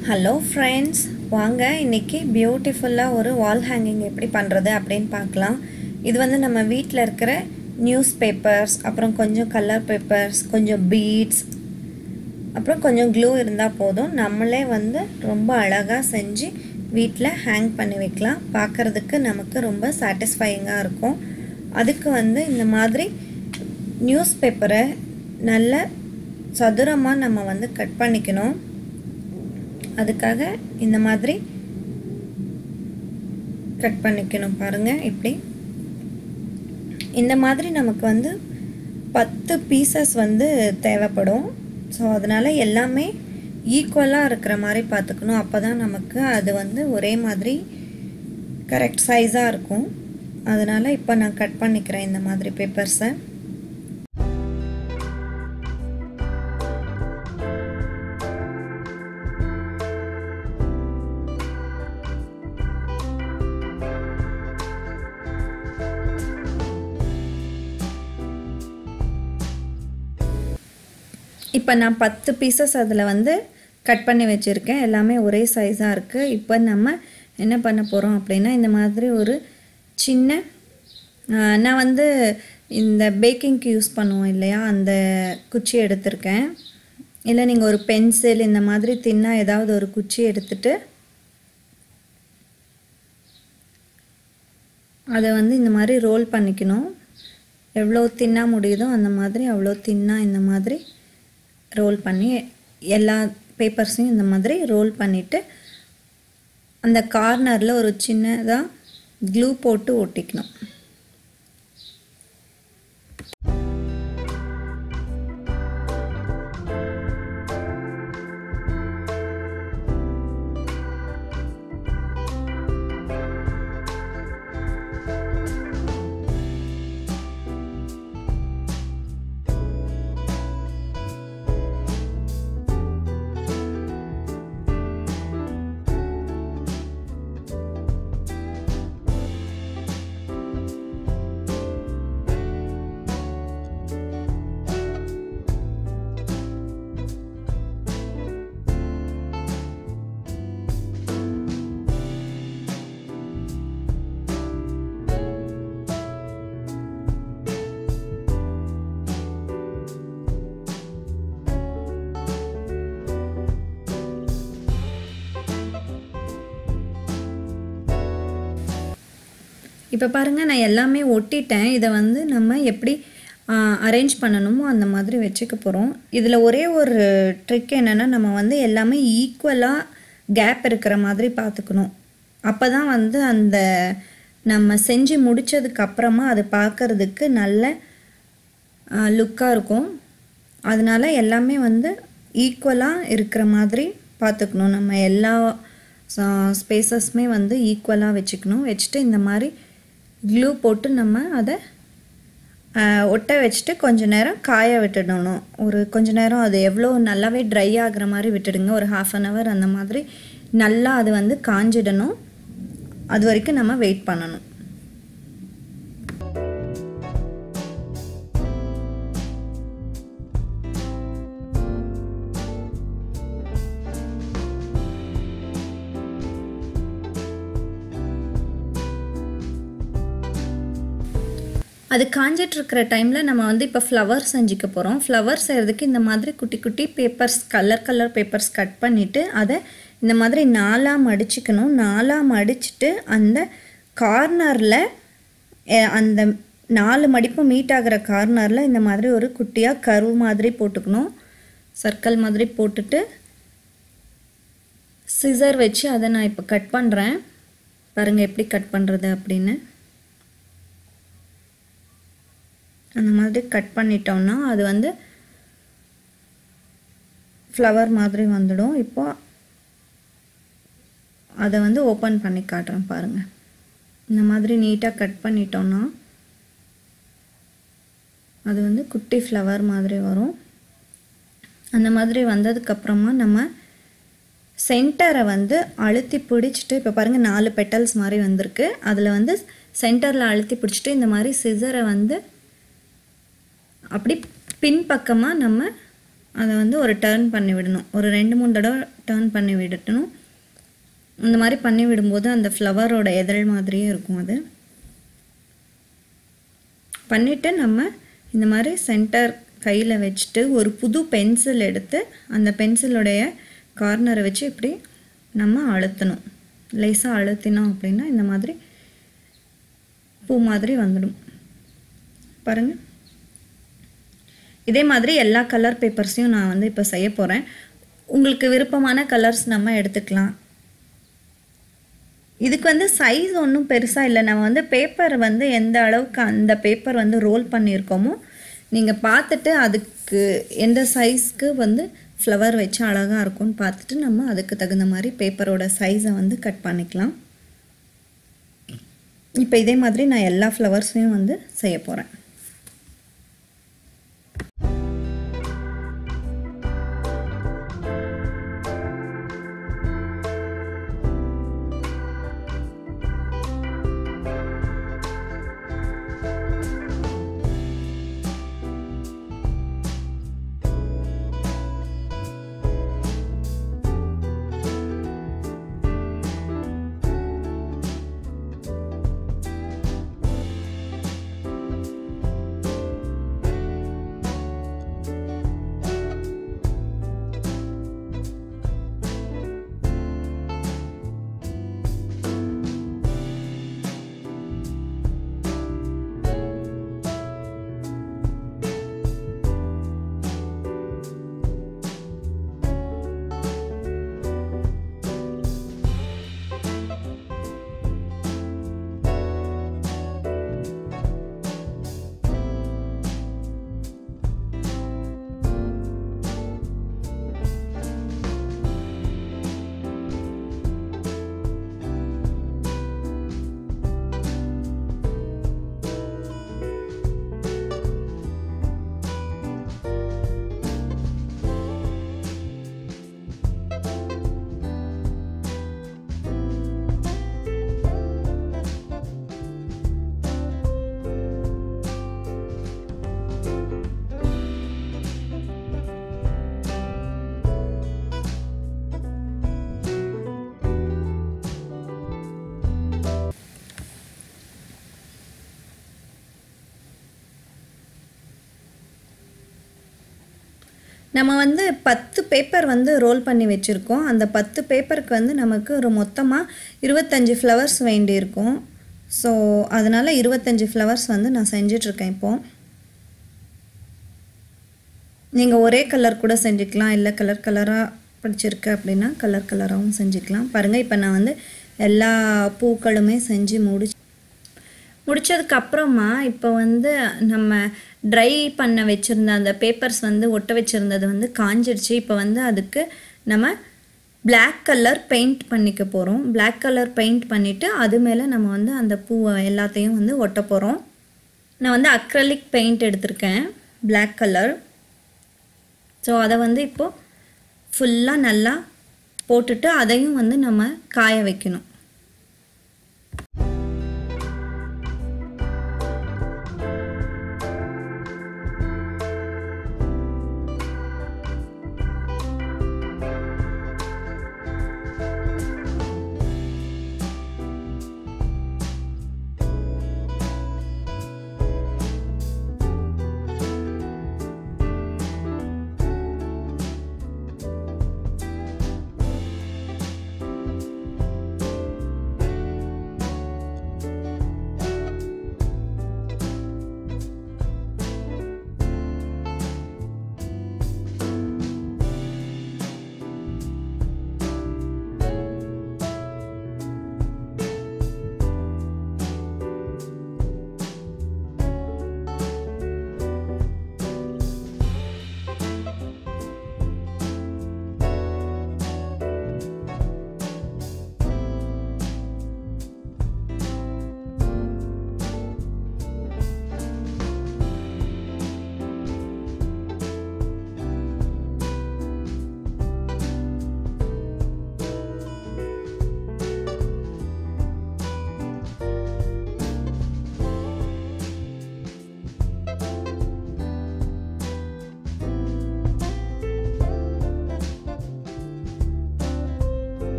hello friends வாங்க இன்றைக்கி பியூட்டிஃபுல்லாக ஒரு வால் ஹேங்கிங் எப்படி பண்ணுறது அப்படின்னு பார்க்கலாம் இது வந்து நம்ம வீட்டில் இருக்கிற நியூஸ் பேப்பர்ஸ் அப்புறம் கொஞ்சம் கலர் பேப்பர்ஸ் கொஞ்சம் பீட்ஸ் அப்புறம் கொஞ்சம் க்ளூ இருந்தால் போதும் நம்மளே வந்து ரொம்ப அழகாக செஞ்சு வீட்டில் ஹேங் பண்ணி வைக்கலாம் பார்க்குறதுக்கு நமக்கு ரொம்ப சாட்டிஸ்ஃபையிங்காக இருக்கும் அதுக்கு வந்து இந்த மாதிரி நியூஸ் பேப்பரை நல்ல சதுரமாக நம்ம வந்து கட் பண்ணிக்கணும் அதுக்காக இந்த மாதிரி கட் பண்ணிக்கணும் பாருங்கள் இப்படி இந்த மாதிரி நமக்கு வந்து பத்து பீசஸ் வந்து தேவைப்படும் ஸோ அதனால் எல்லாமே ஈக்குவலாக இருக்கிற மாதிரி பார்த்துக்கணும் அப்போ தான் நமக்கு அது வந்து ஒரே மாதிரி கரெக்ட் சைஸாக இருக்கும் அதனால் இப்போ நான் கட் பண்ணிக்கிறேன் இந்த மாதிரி பேப்பர்ஸை இப்போ நான் பத்து பீசஸ் அதில் வந்து கட் பண்ணி வச்சுருக்கேன் எல்லாமே ஒரே சைஸாக இருக்குது இப்போ நம்ம என்ன பண்ண போகிறோம் அப்படின்னா இந்த மாதிரி ஒரு சின்ன நான் வந்து இந்த பேக்கிங்க்கு யூஸ் பண்ணுவோம் இல்லையா அந்த குச்சி எடுத்திருக்கேன் இல்லை நீங்கள் ஒரு பென்சில் இந்த மாதிரி தின்னா ஏதாவது ஒரு குச்சி எடுத்துட்டு அதை வந்து இந்த மாதிரி ரோல் பண்ணிக்கணும் எவ்வளோ தின்னா முடியுதோ அந்த மாதிரி அவ்வளோ தின்னா இந்த மாதிரி ரோல் பண்ணி எல்லா பேப்பர்ஸையும் இந்த மாதிரி ரோல் பண்ணிவிட்டு அந்த கார்னரில் ஒரு சின்னதாக க்ளூ போட்டு ஒட்டிக்கணும் இப்போ பாருங்கள் நான் எல்லாமே ஒட்டிட்டேன் இதை வந்து நம்ம எப்படி அரேஞ்ச் பண்ணணுமோ அந்த மாதிரி வச்சுக்க போகிறோம் இதில் ஒரே ஒரு ட்ரிக் என்னென்னா நம்ம வந்து எல்லாமே ஈக்குவலாக கேப் இருக்கிற மாதிரி பார்த்துக்கணும் அப்போ தான் வந்து அந்த நம்ம செஞ்சு முடித்ததுக்கு அப்புறமா அது பார்க்குறதுக்கு நல்ல லுக்காக இருக்கும் அதனால் எல்லாமே வந்து ஈக்குவலாக இருக்கிற மாதிரி பார்த்துக்கணும் நம்ம எல்லா ஸ்பேசஸ்மே வந்து ஈக்குவலாக வச்சுக்கணும் வச்சுட்டு இந்த மாதிரி க்ளூ போட்டு நம்ம அதை ஒட்ட வச்சுட்டு கொஞ்ச நேரம் காய விட்டுடணும் ஒரு கொஞ்ச நேரம் அது எவ்வளோ நல்லாவே ட்ரை ஆகிற மாதிரி விட்டுடுங்க ஒரு ஹாஃப் அன் ஹவர் அந்த மாதிரி நல்லா அது வந்து காஞ்சிடணும் அது வரைக்கும் நம்ம வெயிட் பண்ணணும் அது காஞ்சிட்ருக்கிற டைமில் நம்ம வந்து இப்போ ஃப்ளவர் செஞ்சுக்க போகிறோம் ஃப்ளவர் செய்கிறதுக்கு இந்த மாதிரி குட்டி குட்டி papers colour colour papers cut பண்ணிவிட்டு அதை இந்த மாதிரி நாலாக மடிச்சுக்கணும் நாலாக மடிச்சுட்டு அந்த கார்னரில் அந்த நாலு மடிப்பு மீட் ஆகிற கார்னரில் இந்த மாதிரி ஒரு குட்டியாக கருவு மாதிரி போட்டுக்கணும் சர்க்கிள் மாதிரி போட்டுட்டு சிசர் வச்சு அதை நான் இப்போ கட் பண்ணுறேன் பாருங்கள் எப்படி கட் பண்ணுறது அப்படின்னு அந்த மாதிரி கட் பண்ணிட்டோம்னா அது வந்து ஃப்ளவர் மாதிரி வந்துடும் இப்போ அதை வந்து ஓப்பன் பண்ணி காட்டுறேன் பாருங்கள் இந்த மாதிரி நீட்டாக கட் பண்ணிட்டோம்னா அது வந்து குட்டி ஃப்ளவர் மாதிரி வரும் அந்த மாதிரி வந்ததுக்கப்புறமா நம்ம சென்டரை வந்து அழுத்தி பிடிச்சிட்டு இப்போ பாருங்கள் நாலு பெட்டல்ஸ் மாதிரி வந்திருக்கு அதில் வந்து சென்டரில் அழுத்தி பிடிச்சிட்டு இந்த மாதிரி சிசரை வந்து அப்படி பின்பக்கமாக நம்ம அதை வந்து ஒரு டர்ன் பண்ணி விடணும் ஒரு ரெண்டு மூணு தடவை டர்ன் பண்ணி விடட்டணும் இந்த மாதிரி பண்ணி விடும்போது அந்த ஃப்ளவரோட எதிர் மாதிரியே இருக்கும் அது பண்ணிவிட்டு நம்ம இந்த மாதிரி சென்டர் கையில் வச்சுட்டு ஒரு புது பென்சில் எடுத்து அந்த பென்சிலுடைய கார்னரை வச்சு இப்படி நம்ம அழுத்தணும் லேசாக அழுத்தினோம் அப்படின்னா இந்த மாதிரி பூ மாதிரி வந்துடும் பாருங்கள் இதே மாதிரி எல்லா கலர் பேப்பர்ஸையும் நான் வந்து இப்போ செய்ய போகிறேன் உங்களுக்கு விருப்பமான கலர்ஸ் நம்ம எடுத்துக்கலாம் இதுக்கு வந்து சைஸ் ஒன்றும் பெருசாக இல்லை நம்ம வந்து பேப்பர் வந்து எந்த அளவுக்கு அந்த பேப்பர் வந்து ரோல் பண்ணியிருக்கோமோ நீங்கள் பார்த்துட்டு அதுக்கு எந்த சைஸ்க்கு வந்து ஃப்ளவர் வச்சு அழகாக இருக்கும்னு பார்த்துட்டு நம்ம அதுக்கு தகுந்த மாதிரி பேப்பரோட சைஸை வந்து கட் பண்ணிக்கலாம் இப்போ இதே மாதிரி நான் எல்லா ஃப்ளவர்ஸையும் வந்து செய்ய போகிறேன் நம்ம வந்து பத்து பேப்பர் வந்து ரோல் பண்ணி வச்சுருக்கோம் அந்த பத்து பேப்பருக்கு வந்து நமக்கு ஒரு மொத்தமாக இருபத்தஞ்சி ஃப்ளவர்ஸ் வேண்டியிருக்கும் ஸோ அதனால் இருபத்தஞ்சி ஃப்ளவர்ஸ் வந்து நான் செஞ்சிட்ருக்கேன் இப்போது நீங்கள் ஒரே கலர் கூட செஞ்சுக்கலாம் இல்லை கலர் கலராக பிடிச்சிருக்கு அப்படின்னா கலர் கலராகவும் செஞ்சுக்கலாம் பாருங்கள் இப்போ நான் வந்து எல்லா பூக்களுமே செஞ்சு முடிச்சு முடிச்சதுக்கு அப்புறமா இப்போ வந்து நம்ம ட்ரை பண்ண வச்சுருந்த அந்த பேப்பர்ஸ் வந்து ஒட்ட வச்சுருந்தது வந்து காஞ்சிடுச்சு இப்போ வந்து அதுக்கு நம்ம Black கலர் பெயிண்ட் பண்ணிக்க போகிறோம் Black கலர் பெயிண்ட் பண்ணிவிட்டு அது மேலே நம்ம வந்து அந்த பூவை எல்லாத்தையும் வந்து ஒட்ட போகிறோம் நான் வந்து அக்ரலிக் பெயிண்ட் எடுத்திருக்கேன் Black கலர் ஸோ அதை வந்து இப்போது ஃபுல்லாக நல்லா போட்டுட்டு அதையும் வந்து நம்ம காய வைக்கணும்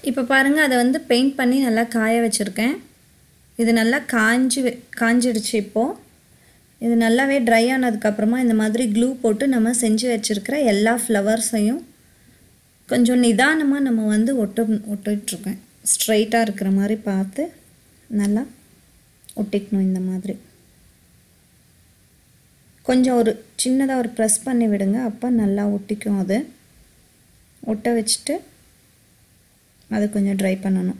இப்போ பாருங்கள் அதை வந்து பெயிண்ட் பண்ணி நல்லா காய வச்சுருக்கேன் இது நல்லா காஞ்சி வெ- காஞ்சிடுச்சு இப்போது இது நல்லாவே ட்ரை ஆனதுக்கப்புறமா இந்த மாதிரி க்ளூ போட்டு நம்ம செஞ்சு வச்சுருக்கிற எல்லா ஃப்ளவர்ஸையும் கொஞ்சம் நிதானமாக நம்ம வந்து ஒட்ட ஒட்டிகிட்ருக்கேன் ஸ்ட்ரைட்டாக இருக்கிற மாதிரி பார்த்து நல்லா ஒட்டிக்கணும் இந்த மாதிரி கொஞ்சம் ஒரு சின்னதாக ஒரு ப்ரெஸ் பண்ணி விடுங்க அப்போ நல்லா ஒட்டிக்கும் அது ஒட்ட வச்சுட்டு அது கொஞ்சம் ட்ரை பண்ணணும்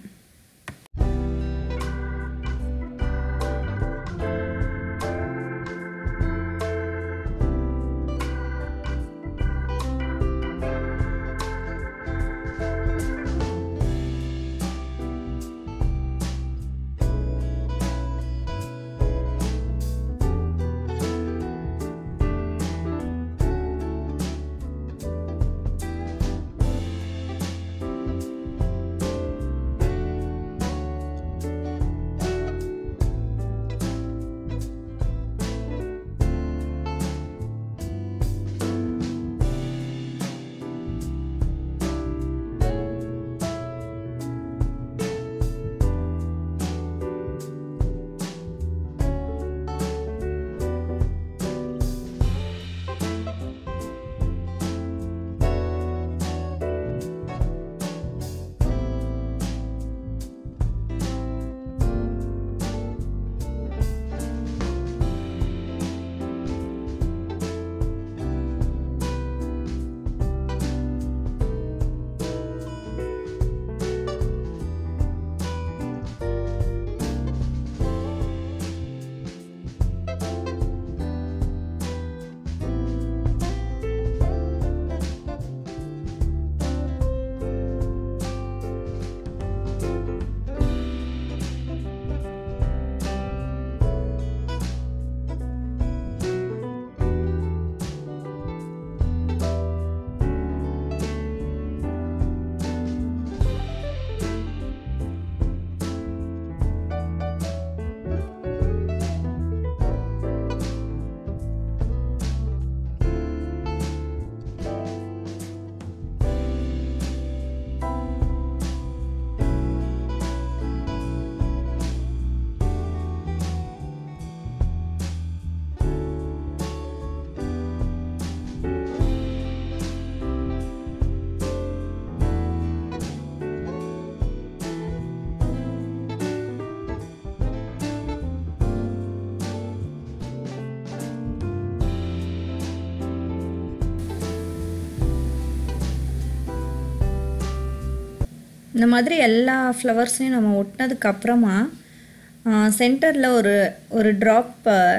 இந்த மாதிரி எல்லா ஃப்ளவர்ஸையும் நம்ம ஒட்டினதுக்கு அப்புறமா சென்டரில் ஒரு ஒரு ட்ராப்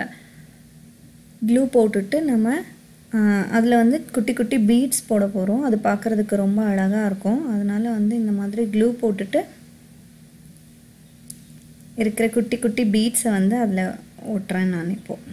க்ளூ போட்டுட்டு நம்ம அதில் வந்து குட்டி குட்டி பீட்ஸ் போட போகிறோம் அது பார்க்குறதுக்கு ரொம்ப அழகாக இருக்கும் அதனால் வந்து இந்த மாதிரி க்ளூ போட்டுட்டு இருக்கிற குட்டி குட்டி பீட்ஸை வந்து அதில் ஒட்டுறேன் நான் இப்போது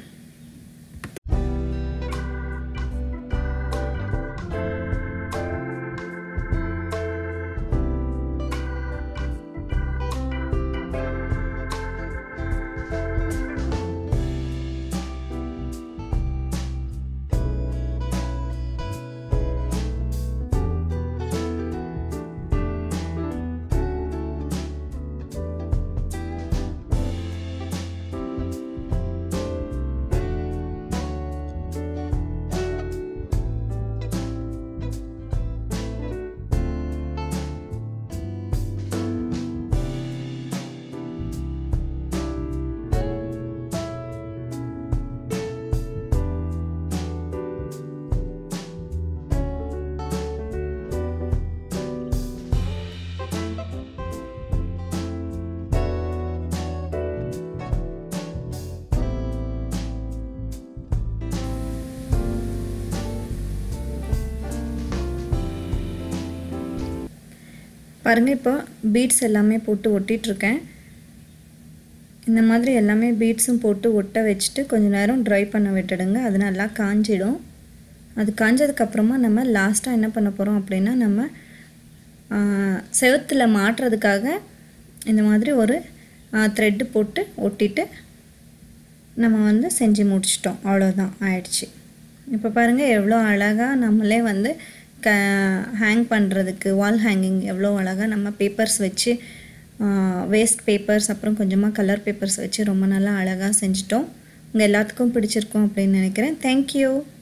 பாருங்கள் இப்போ பீட்ஸ் எல்லாமே போட்டு ஒட்டிகிட்ருக்கேன் இந்த மாதிரி எல்லாமே பீட்ஸும் போட்டு ஒட்ட வச்சுட்டு கொஞ்ச நேரம் ட்ரை பண்ண விட்டுடுங்க அது நல்லா காஞ்சிடும் அது காஞ்சதுக்கப்புறமா நம்ம லாஸ்ட்டாக என்ன பண்ண போகிறோம் அப்படின்னா நம்ம செவத்தில் மாட்டுறதுக்காக இந்த மாதிரி ஒரு த்ரெட்டு போட்டு ஒட்டிட்டு நம்ம வந்து செஞ்சு முடிச்சிட்டோம் அவ்வளோதான் ஆயிடுச்சு இப்போ பாருங்கள் எவ்வளோ அழகாக நம்மளே வந்து க ஹேங் பண்ணுறதுக்கு வால் ஹேங்கிங் எவ்வளோ அழகாக நம்ம பேப்பர்ஸ் வச்சு வேஸ்ட் பேப்பர்ஸ் அப்புறம் கொஞ்சமாக கலர் பேப்பர்ஸ் வச்சு ரொம்ப நல்லா அழகாக செஞ்சிட்டோம் உங்கள் எல்லாத்துக்கும் பிடிச்சிருக்கும் அப்படின்னு நினைக்கிறேன் தேங்க்யூ